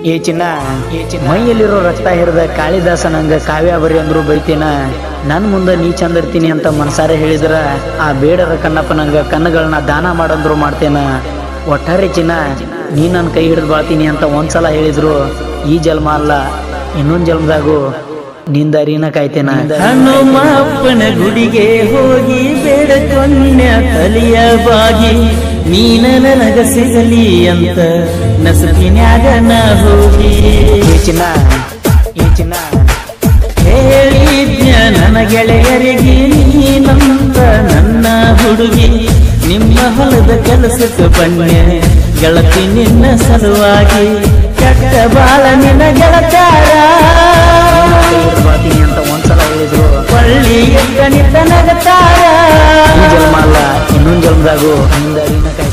ಏ ಚಿನ್ನ ಮೈಯಲ್ಲಿರೋ ರಕ್ತ ಹಿರಿದ ಕಾಳಿದಾಸನಂಗ ಕಾವ್ಯ ಬರಿ ಅಂದ್ರು ಬೈತೇನ ನನ್ ಮುಂದೆ ನೀ ಚಂದ ಇರ್ತೀನಿ ಅಂತ ಮನಸಾರೆ ಹೇಳಿದ್ರ ಆ ಬೇಡರ ಕಣ್ಣಪ್ಪನಂಗ ಕಣ್ಣುಗಳನ್ನ ದಾನ ಮಾಡಂದ್ರು ಮಾಡ್ತೇನ ಒಟ್ಟಾರೆ ಚಿನ್ನ ನೀ ನನ್ನ ಕೈ ಹಿಡಿದು ಬಾಳ್ತೀನಿ ಅಂತ ಒಂದ್ಸಲ ಹೇಳಿದ್ರು ಈ ಜನ್ಮ ಅಲ್ಲ ಇನ್ನೊಂದ್ ಜನ್ಮದಾಗೂ ನಿಂದ ಅರಿನ ಕಾಯ್ತೇನ ಹನುಮಪ್ಪನ ಗುಡಿಗೆ ಹೋಗಿ ಬೇಡಕೊನ್ಯ ತಲಿಯ ಬಾಗಿ ನೀನ ನನಗ ಸಿಗಲಿ ಅಂತ ನಸಕಿನ್ಯಾಗ ನಾ ಹೋಗಿ ಏ ಚಿನ್ನ ಏ ಚಿನ್ನ ಹೇಳಿದ್ಯ ನನ್ನ ಗೆಳೆಯರಿಗೆ ನೀನಂತ ನನ್ನ ಹುಡುಗಿ ನಿಮ್ಮ ಹೊಲದ ಕೆಲಸಕ್ಕೆ ಬನ್ನೆ ಗೆಳತಿ ನಿನ್ನ ಸಲುವಾಗಿ ಕೆಟ್ಟ ಬಾಳ ನಿನ್ನ ಗೆಳತಾರ ಕೈ ಹಿಡ್ದು ಬಾಳ್ತೀನಿ ಅಂತ ಒಂದ್ಸಲ ಹೇಳಿದ್ರು ಪಳ್ಳಿ ಗಣಿತ ನಗತಾರ ಈ ಜನ್ಮ ಅಲ್ಲ ಇನ್ನೊಂದ್ ಜನ್ಮದಾಗೂ ನಿಂದ ಅರಿನ